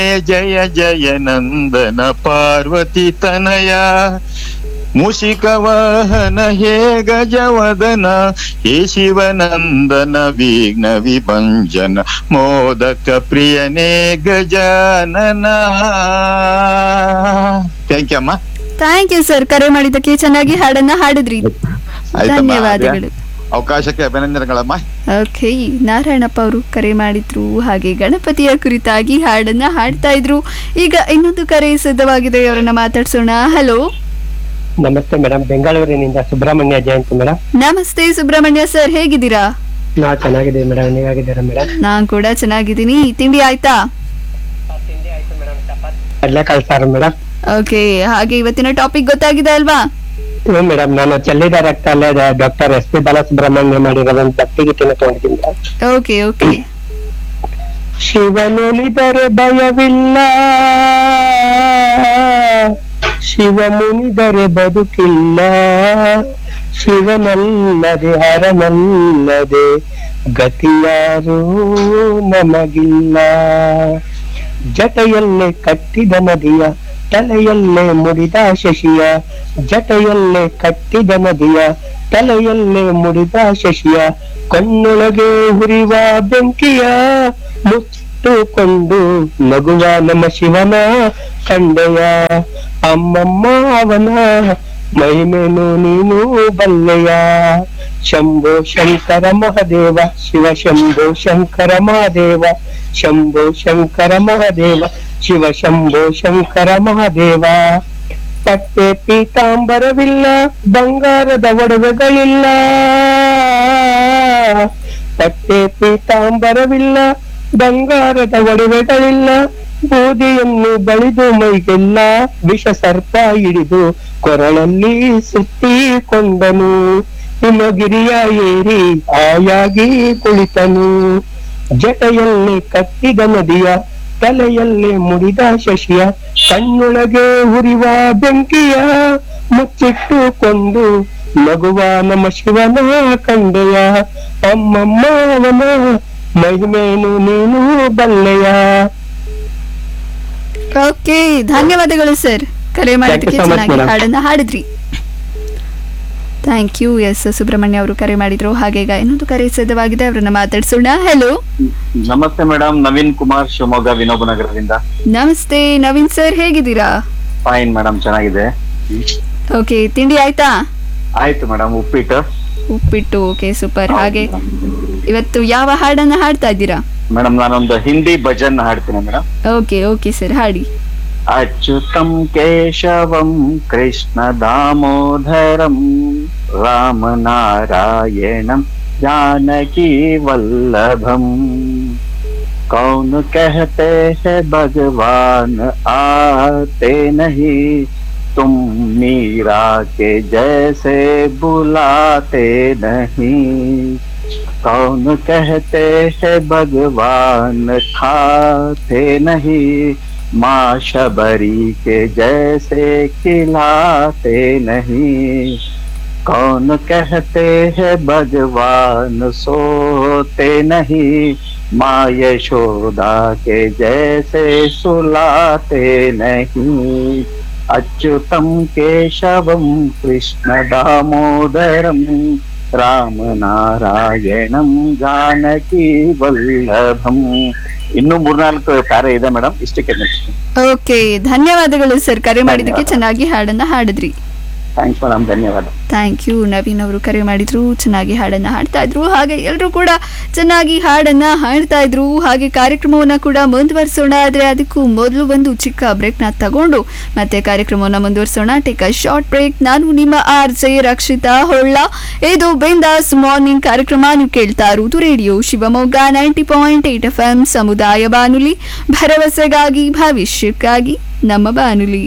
ಜಯ ಜಯ ನಂದನ ಪಾರ್ವತಿ ತನಯ ಮೂಷಿಕ ವಾಹನ ಹೇ ಗಜವದನ ಹೇ ಶಿವನಂದನ ವಿಘ್ನ ವಿಭಂಜನ ಮೋದಕ ಪ್ರಿಯನೇ ಗಜಾನನ ಥ್ಯಾಂಕ್ ಯು ಅಮ್ಮ ಥ್ಯಾಂಕ್ ಯು ಸರ್ ಕರೆ ಮಾಡಿದ್ದಕ್ಕೆ ಚೆನ್ನಾಗಿ ಹಾಡನ್ನ ಹಾಡಿದ್ರಿ ಆಯ್ತಮ್ಮ ಧನ್ಯವಾದಗಳು ಅವಕಾಶಕ್ಕೆ ಅಭಿನಂದನೆಗಳಮ್ಮ ಓಕೆ ನಾರಾಯಣಪ್ಪ ಅವರು ಕರೆ ಮಾಡಿದ್ರು ಹಾಗೆ ಗಣಪತಿಯ ಕುರಿತಾಗಿ ಹಾಡನ್ನ ಹಾಡ್ತಾ ಇದ್ರು ಈಗ ಇನ್ನೊಂದು ಕರೆ ಸಿದ್ಧವಾಗಿದೆ ಅವರನ್ನ ಮಾತಾಡ್ಸೋಣ ಹಲೋ ನಮಸ್ತೆ ಮೇಡಮ್ ಬೆಂಗಳೂರಿನಿಂದ ಸುಬ್ರಹ್ಮಣ್ಯ ಜಯಂತಿ ಮೇಡಮ್ ನಮಸ್ತೆ ಸುಬ್ರಹ್ಮಣ್ಯ ಸರ್ ಹೇಗಿದ್ದೀರಾ ನಾ ಚೆನ್ನಾಗಿದ್ದೀವಿ ಮೇಡಮ್ ನೀವಾಗಿದ್ದೀರಾ ಮೇಡಮ್ ನಾನ್ ಕೂಡ ಚೆನ್ನಾಗಿದ್ದೀನಿ ತಿಂಡಿ ಆಯ್ತಾ ಕಡ್ಲೆಕಾಳು ಸಾರು ಮೇಡಮ್ ಓಕೆ ಹಾಗೆ ಇವತ್ತಿನ ಟಾಪಿಕ್ ಗೊತ್ತಾಗಿದೆ ಅಲ್ವಾ ಹ್ಞೂ ಮೇಡಮ್ ನಾನು ಚೆಲ್ಲಿದ ರಕ್ತ ಅಲ್ಲದ ಡಾಕ್ಟರ್ ಎಸ್ ಪಿ ಬಾಲಸುಬ್ರಹ್ಮಣ್ಯ ಮಾಡಿರೋ ಒಂದು ಭಕ್ತಿಗೀತೆನ ತಗೊಂಡಿದ್ದೀನಿ ಮೇಡಮ್ ಓಕೆ ಓಕೆ ಶಿವನುಲಿದರೆ ಭಯವಿಲ್ಲ ಶಿವ ಮುನಿದರೆ ಬದುಕಿಲ್ಲ ಶಿವನಲ್ಲದೆ ಹರನಲ್ಲದೆ ಗತಿಯಾರೂ ನಮಗಿಲ್ಲ ಜಟೆಯಲ್ಲೇ ಕಟ್ಟಿದ ನದಿಯ ತಲೆಯಲ್ಲೇ ಮುಡಿದ ಶಶಿಯ ಜಟೆಯಲ್ಲೇ ಕಟ್ಟಿದ ನದಿಯ ತಲೆಯಲ್ಲೇ ಮುಡಿದ ಶಶಿಯ ಕಣ್ಣೊಳಗೆ ಹುರಿವ ಬೆಂಕಿಯ ಮುಟ್ಟುಕೊಂಡು ನಗುವ ನಮ್ಮ ಶಿವನ ಕಂಡೆಯ ಅಮ್ಮಮ್ಮ ಅವನ ಮಹಿಮೆನು ನೀನು ಬಲ್ಲೆಯ ಶಂಭೋ ಶಂಕರ ಮಹದೇವ ಶಿವ ಶಂಭೋ ಶಂಕರ ಮಹಾದೇವ ಶಂಭೋ ಶಂಕರ ಮಹಾದೇವ ಶಿವ ಶಂಭೋ ಶಂಕರ ಮಹಾದೇವ ಪಟ್ಟೆ ಪೀತಾಂಬರವಿಲ್ಲ ಬಂಗಾರದ ಒಡವೆಗಳಿಲ್ಲ ಪಟ್ಟೆ ಪೀತಾಂಬರವಿಲ್ಲ ಬಂಗಾರದ ಒಡವೆಗಳಿಲ್ಲ ಬೂದಿಯನ್ನು ಬಳಿದು ಮೈಗೆಲ್ಲ ವಿಷ ಸರ್ಪ ಹಿಡಿದು ಕೊರಳಲ್ಲಿ ಸುತ್ತಿಕೊಂಡನು ಹಿಮಗಿರಿಯ ಏರಿ ಆಯಾಗಿ ಕುಳಿತನು ಜಟೆಯಲ್ಲಿ ಕಟ್ಟಿದ ನದಿಯ ತಲೆಯಲ್ಲಿ ಮುಡಿದ ಶಶಿಯ ಕಣ್ಣೊಳಗೆ ಉರಿವ ಬೆಂಕಿಯ ಮುಚ್ಚಿಟ್ಟುಕೊಂಡು ನಗುವ ನಮ್ಮ ಶಿವನ ಕಂಡೆಯ ಅಮ್ಮಮ್ಮ ಅವನ ಮಹಿಮೇನು ನೀನು ಬಲ್ಲೆಯ ಓಕೆ ಧನ್ಯವಾದಗಳು ಸರ್ ಕರೆ ಮಾಡಿದ್ದಕ್ಕೆ so much, ಚೆನ್ನಾಗಿ madam. ಹಾಡನ್ನ ಹಾಡಿದ್ರಿ ಥ್ಯಾಂಕ್ ಯು ಎಸ್ ಸುಬ್ರಹ್ಮಣ್ಯ ಅವರು ಕರೆ ಮಾಡಿದ್ರು ಹಾಗೆ ಈಗ ಇನ್ನೊಂದು ಕರೆ ಸಿದ್ಧವಾಗಿದೆ ಅವರನ್ನ ಮಾತಾಡ್ಸೋಣ ಹಲೋ ನಮಸ್ತೆ ಮೇಡಮ್ ನವೀನ್ ಕುಮಾರ್ ಶಿವಮೊಗ್ಗ ವಿನೋಬ ನಗರದಿಂದ ನಮಸ್ತೆ ನವೀನ್ ಸರ್ ಹೇಗಿದ್ದೀರಾ ಫೈನ್ ಮೇಡಮ್ ಚೆನ್ನಾಗಿದೆ ಓಕೆ ತಿಂಡಿ ಆಯ್ತಾ ಆಯ್ತು ಮೇಡಮ್ ಉಪ್ಪಿಟ್ಟು ಉಪ್ಪಿಟ್ಟು ಓಕೆ ಸೂಪರ್ ಹಾಗೆ ಇವತ್ತು ಯಾವ ಹಾಡನ್ನ ಹಾಡ್ತಾ ಇದ್ದೀರಾ ಮೇಡಮ್ ನಾನೊಂದು ಹಿಂದಿ ಭಜನ್ ಹಾಡ್ತೀನಿ ಮೇಡಮ್ ಓಕೆ ಓಕೆ ಸರ್ ಹಾಡಿ ಅಚ್ಯುತಂ ಕೇಶವಂ ಕೃಷ್ಣ ದಾಮೋದರಂ ರಾಮನಾರಾಯಣಂ जानकी वल्लभम कौन कहते हैं भगवान आते नहीं तुम मीरा के जैसे बुलाते नहीं कौन कहते हैं भगवान खाते नहीं माँ शबरी के जैसे खिलाते नहीं कौन कहते हैं भगवान सोते नहीं माँ यशोदा के जैसे सुलाते नहीं अच्युतम केशवम कृष्ण दामोदरम ರಾಮ ನಾರಾಯಣಂ ಜಾನಕಿ ವಲ್ಲಭಂ ಇನ್ನು ಮೂರ್ನಾಲ್ಕು ಕಾರ್ಯ ಇದೆ ಮೇಡಮ್ ಇಷ್ಟಕ್ಕೆ ನಿಲ್ಲಿಸ್ತೀನಿ ಓಕೆ ಧನ್ಯವಾದಗಳು ಸರ್ ಕರೆ ಮಾಡಿದ್ದಕ್ಕೆ ಚೆನ್ನಾಗಿ ಹಾಡನ್ನ ಹಾಡಿದ್ರಿ ಥ್ಯಾಂಕ್ಸ್ ಮೇಡಮ್ ಧನ್ಯವಾದ ಥ್ಯಾಂಕ್ ಯು ನವೀನ್ ಅವರು ಕರೆ ಮಾಡಿದ್ರು ಚೆನ್ನಾಗಿ ಹಾಡನ್ನ ಹಾಡ್ತಾ ಇದ್ರು ಹಾಗೆ ಎಲ್ಲರೂ ಕೂಡ ಚೆನ್ನಾಗಿ ಹಾಡನ್ನ ಹಾಡ್ತಾ ಇದ್ರು ಹಾಗೆ ಕಾರ್ಯಕ್ರಮವನ್ನ ಕೂಡ ಮುಂದುವರಿಸೋಣ ಆದ್ರೆ ಅದಕ್ಕೂ ಮೊದಲು ಒಂದು ಚಿಕ್ಕ ಬ್ರೇಕ್ನ ತಗೊಂಡು ಮತ್ತೆ ಕಾರ್ಯಕ್ರಮವನ್ನ ಮುಂದುವರಿಸೋಣ ಟೇಕ್ ಅ ಶಾರ್ಟ್ ಬ್ರೇಕ್ ನಾನು ನಿಮ್ಮ ಆರ್ ಜೆ ರಕ್ಷಿತಾ ಹೊಳ್ಳ ಇದು ಬಿಂದಾಸ್ ಮಾರ್ನಿಂಗ್ ಕಾರ್ಯಕ್ರಮ ನೀವು ಕೇಳ್ತಾ ಇರುವುದು radio Shivamogga ninety point eight F M ಸಮುದಾಯ ಬಾನುಲಿ ಭರವಸೆಗಾಗಿ ಭವಿಷ್ಯಕ್ಕಾಗಿ ನಮ್ಮ ಬಾನುಲಿ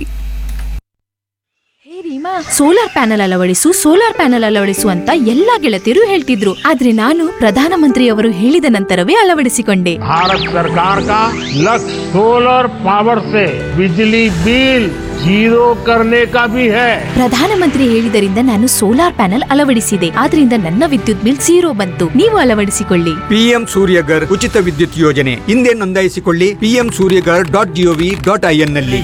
ಹೇ ರೀಮಾ ಸೋಲಾರ್ ಪ್ಯಾನೆಲ್ ಅಳವಡಿಸು ಸೋಲಾರ್ ಪ್ಯಾನೆಲ್ ಅಳವಡಿಸು ಅಂತ ಎಲ್ಲಾ ಗೆಳತಿಯರು ಹೇಳ್ತಿದ್ರು ಆದ್ರೆ ನಾನು ಪ್ರಧಾನಮಂತ್ರಿಯವರು ಹೇಳಿದ ನಂತರವೇ ಅಳವಡಿಸಿಕೊಂಡೆ भारत सरकार का लक्ष्य सोलर पावर से बिजली बिल जीरो करने का भी है ಪ್ರಧಾನಮಂತ್ರಿ ಹೇಳಿದರಿಂದ ನಾನು ಸೋಲಾರ್ ಪ್ಯಾನೆಲ್ ಅಳವಡಿಸಿದೆ ಆದ್ರಿಂದ ನನ್ನ ವಿದ್ಯುತ್ ಬಿಲ್ ಝೀರೋ ಬಂತು ನೀವು ಅಳವಡಿಸಿಕೊಳ್ಳಿ ಪಿಎಂ ಸೂರ್ಯಗರ್ ಉಚಿತ ವಿದ್ಯುತ್ ಯೋಜನೆ ಹಿಂದೆ ನೋಂದಾಯಿಸಿಕೊಳ್ಳಿ PM Suryaghar dot G O V dot I N ನಲ್ಲಿ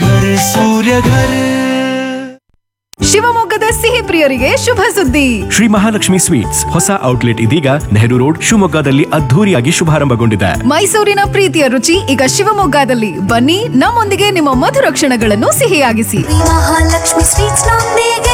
ಶಿವಮೊಗ್ಗದ ಸಿಹಿ ಪ್ರಿಯರಿಗೆ ಶುಭ ಸುದ್ದಿ ಶ್ರೀ ಮಹಾಲಕ್ಷ್ಮಿ ಸ್ವೀಟ್ಸ್ ಹೊಸ ಔಟ್ಲೆಟ್ ಇದೀಗ ನೆಹರು ರೋಡ್ ಶಿವಮೊಗ್ಗದಲ್ಲಿ ಅದ್ಧೂರಿಯಾಗಿ ಶುಭಾರಂಭಗೊಂಡಿದೆ ಮೈಸೂರಿನ ಪ್ರೀತಿಯ ರುಚಿ ಈಗ ಶಿವಮೊಗ್ಗದಲ್ಲಿ ಬನ್ನಿ ನಮ್ಮೊಂದಿಗೆ ನಿಮ್ಮ ಮಧುರ ಕ್ಷಣಗಳನ್ನು ಸಿಹಿಯಾಗಿಸಿ ಮಹಾಲಕ್ಷ್ಮಿ ಸ್ವೀಟ್ಸ್ ನೊಂದಿಗೆ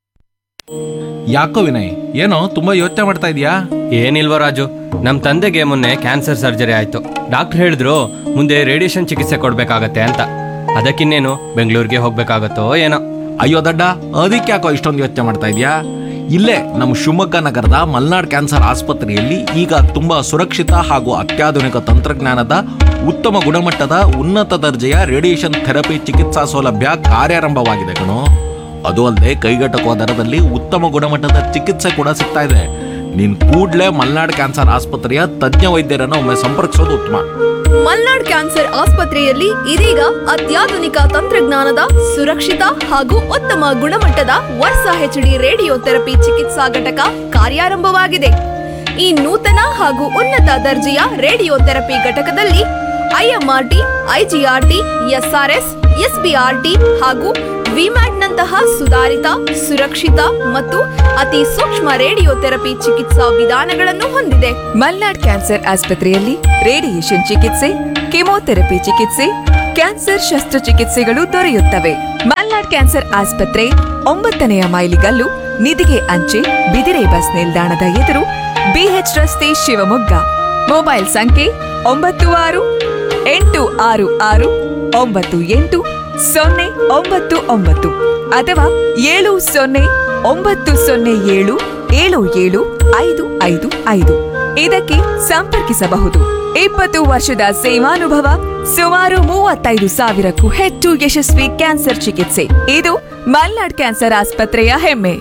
ಯಾಕೋ ವಿನಯ್ ಏನೋ ತುಂಬಾ ಯೋಚನೆ ಮಾಡ್ತಾ ಇದೀಯಾ ಏನಿಲ್ವ ರಾಜು ನಮ್ಮ ತಂದೆಗೆ ಮೊನ್ನೆ ಕ್ಯಾನ್ಸರ್ ಸರ್ಜರಿ ಆಯ್ತು ಡಾಕ್ಟರ್ ಹೇಳಿದ್ರು ಮುಂದೆ ರೇಡಿಯೇಷನ್ ಚಿಕಿತ್ಸೆ ಕೊಡ್ಬೇಕಾಗತ್ತೆ ಅಂತ ಅದಕ್ಕಿನ್ನೇನು ಬೆಂಗಳೂರಿಗೆ ಹೋಗ್ಬೇಕಾಗತ್ತೋ ಏನೋ ಅಯ್ಯೋ ದಡ್ಡ ಅದಕ್ಕೆ ಯಾಕೋ ಇಷ್ಟೊಂದು ಯೋಚನೆ ಮಾಡ್ತಾ ಇದೀಯಾ ಇಲ್ಲೇ ನಮ್ಮ ಶಿವಮೊಗ್ಗ ನಗರದ ಮಲ್ನಾಡ್ ಕ್ಯಾನ್ಸರ್ ಆಸ್ಪತ್ರೆಯಲ್ಲಿ ಈಗ ತುಂಬಾ ಸುರಕ್ಷಿತ ಹಾಗೂ ಅತ್ಯಾಧುನಿಕ ತಂತ್ರಜ್ಞಾನದ ಉತ್ತಮ ಗುಣಮಟ್ಟದ ಉನ್ನತ ದರ್ಜೆಯ ರೇಡಿಯೇಷನ್ ಥೆರಪಿ ಚಿಕಿತ್ಸಾ ಸೌಲಭ್ಯ ಕಾರ್ಯಾರಂಭವಾಗಿದೆ ಕಣೋ ಅದು ಅಲ್ಲದೆ ಕೈಗೆಟಕುವ ದರದಲ್ಲಿ ಉತ್ತಮ ಗುಣಮಟ್ಟದ ಚಿಕಿತ್ಸೆ ಕೂಡ ಸಿಗ್ತಾ ಇದೆ ನೀನ್ ಕೂಡ್ಲೇ ಮಲ್ನಾಡ್ ಕ್ಯಾನ್ಸರ್ ಆಸ್ಪತ್ರೆಯ ತಜ್ಞ ವೈದ್ಯರನ್ನು ಒಮ್ಮೆ ಸಂಪರ್ಕಿಸೋದು ಉತ್ತಮ ಮಲ್ನಾಡ್ ಕ್ಯಾನ್ಸರ್ ಆಸ್ಪತ್ರೆಯಲ್ಲಿ ಇದೀಗ ಅತ್ಯಾಧುನಿಕ ತಂತ್ರಜ್ಞಾನದ ಸುರಕ್ಷಿತ ಹಾಗೂ ಉತ್ತಮ ಗುಣಮಟ್ಟದ ವರ್ಷ ಹೆಚ್ಡಿ ರೇಡಿಯೋ ಥೆರಪಿ ಚಿಕಿತ್ಸಾ ಘಟಕ ಕಾರ್ಯಾರಂಭವಾಗಿದೆ ಈ ನೂತನ ಹಾಗೂ ಉನ್ನತ ದರ್ಜೆಯ ರೇಡಿಯೋ ಥೆರಪಿ ಘಟಕದಲ್ಲಿ ಐಎಂಆರ್ಟಿ ಐಜಿಆರ್ಟಿ ಎಸ್ಆರ್ಎಸ್ ಎಸ್ಬಿಆರ್ಟಿ ಹಾಗೂ ವಿಮ್ಯಾಟ್ನಂತಹ ಸುಧಾರಿತ ಸುರಕ್ಷಿತ ಮತ್ತು ಅತಿ ಸೂಕ್ಷ್ಮ ರೇಡಿಯೋ ಥೆರಪಿ ಚಿಕಿತ್ಸಾ ವಿಧಾನಗಳನ್ನು ಹೊಂದಿದೆ ಮಲ್ನಾಡ್ ಕ್ಯಾನ್ಸರ್ ಆಸ್ಪತ್ರೆಯಲ್ಲಿ ರೇಡಿಯೇಷನ್ ಚಿಕಿತ್ಸೆ ಕೆಮೊಥೆರಪಿ ಚಿಕಿತ್ಸೆ ಕ್ಯಾನ್ಸರ್ ಶಸ್ತ್ರಚಿಕಿತ್ಸೆಗಳು ದೊರೆಯುತ್ತವೆ ಮಲ್ನಾಡ್ ಕ್ಯಾನ್ಸರ್ ಆಸ್ಪತ್ರೆ ಒಂಬತ್ತನೆಯ ಮೈಲಿಗಲ್ಲು ನಿಧಿಗೆ ಅಂಚೆ ಬಿದಿರೆ ಬಸ್ ನಿಲ್ದಾಣದ ಎದುರು ಬಿಎಚ್ ರಸ್ತೆ ಶಿವಮೊಗ್ಗ ಮೊಬೈಲ್ ಸಂಖ್ಯೆ ಒಂಬತ್ತು ಆರು ಎಂಟು ಆರು ಆರು ಒಂಬತ್ತು ಎಂಟು ಸೊನ್ನೆ ಒಂಬತ್ತು ಒಂಬತ್ತು ಅಥವಾ ಏಳು ಸೊನ್ನೆ ಒಂಬತ್ತು ಸೊನ್ನೆ ಏಳು ಏಳು ಏಳು ಐದು ಐದು ಐದು ಇದಕ್ಕೆ ಸಂಪರ್ಕಿಸಬಹುದು ಇಪ್ಪತ್ತು ವರ್ಷದ ಸೇವಾನುಭವ ಸುಮಾರು ಮೂವತ್ತೈದು ಸಾವಿರಕ್ಕೂ ಹೆಚ್ಚು ಯಶಸ್ವಿ ಕ್ಯಾನ್ಸರ್ ಚಿಕಿತ್ಸೆ ಇದು ಮಲ್ನಾಡ್ ಕ್ಯಾನ್ಸರ್ ಆಸ್ಪತ್ರೆಯ ಹೆಮ್ಮೆ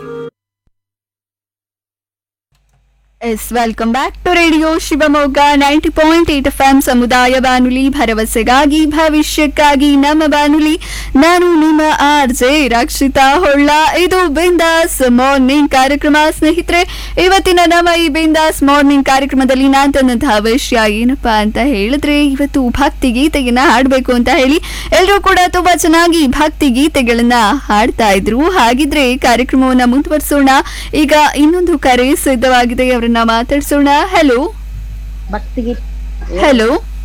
yes welcome back to radio Shivamogga ninety point eight F M ಸಮುದಾಯ ಬಾನುಲಿ ಭರವಸೆಗಾಗಿ ಭವಿಷ್ಯಕ್ಕಾಗಿ ನಮ್ಮ ಬಾನುಲಿ ನಾನು ನಿಮ್ಮ ಆರ್ ಜೆ ರಕ್ಷಿತಾ ಹೊಳ್ಳ ಇದು ಬಿಂದಾಸ್ ಮಾರ್ನಿಂಗ್ ಕಾರ್ಯಕ್ರಮ ಸ್ನೇಹಿತರೆ ಇವತ್ತಿನ ನಮ್ಮ ಈ ಬಿಂದಾಸ್ ಮಾರ್ನಿಂಗ್ ಕಾರ್ಯಕ್ರಮದಲ್ಲಿ ನಾನು ತಂದಂತಹ ವಿಷಯ ಏನಪ್ಪಾ ಅಂತ ಹೇಳಿದ್ರೆ ಇವತ್ತು ಭಕ್ತಿ ಗೀತೆಯನ್ನ ಹಾಡಬೇಕು ಅಂತ ಹೇಳಿ ಎಲ್ಲರೂ ಕೂಡ ತುಂಬಾ ಚೆನ್ನಾಗಿ ಭಕ್ತಿ ಗೀತೆಗಳನ್ನ ಹಾಡ್ತಾ ಇದ್ರು ಹಾಗಿದ್ರೆ ಕಾರ್ಯಕ್ರಮವನ್ನ ಮುಂದುವರಿಸೋಣ ಈಗ ಇನ್ನೊಂದು ಕರೆ ಸಿದ್ಧವಾಗಿದೆ ಅವರನ್ನ ಮಾತಾಡ್ಸೋಣ hello hello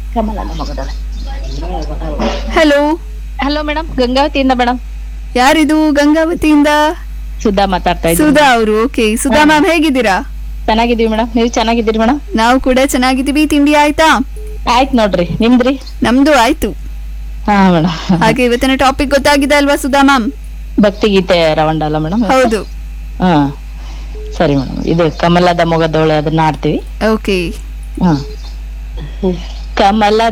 hello hello madam ಗಂಗಾವತಿಯಿಂದ ಮೇಡಮ್ ಯಾರಿದು ಗಂಗಾವತಿಯಿಂದ ಸುಧಾ ಮಾತಾಡ್ತಾ ಇದ್ದೀನಿ ಸುಧಾ ಅವರು ಓಕೆ ಸುಧಾ ಮ್ಯಾಮ್ ಹೇಗಿದ್ದೀರಾ ಚೆನ್ನಾಗಿದೀವಿ ಮೇಡಮ್ ನೀವು ಚೆನ್ನಾಗಿದ್ದೀರಿ ಮೇಡಮ್ ನಾವು ಕೂಡ ಚೆನ್ನಾಗಿದ್ದೀವಿ ತಿಂಡಿ ಆಯ್ತಾ ಆಯ್ತು ನೋಡ್ರಿ ನಿಮ್ದ್ರಿ ನಮ್ದು ಆಯ್ತು ಹಾ ಮೇಡಮ್ ಹಾಗೆ ಇವತ್ತಿನ ಟಾಪಿಕ್ ಗೊತ್ತಾಗಿದೆ ಅಲ್ವಾ ಸುಧಾ ಮ್ಯಾಮ್ ಭಕ್ತಿ ಗೀತೆ ರವಂಡ ಅಲ್ಲ ಮೇಡಮ್ ಹೌದು ಹಾ ಸರಿ ಮೇಡಮ್ ಇದು ಕಮಲದ ಮೊಗದೋಳೆ ಅದನ್ನ ಆಡ್ತೀವಿ ಓಕೆ ಹಾ ಕಮಲದ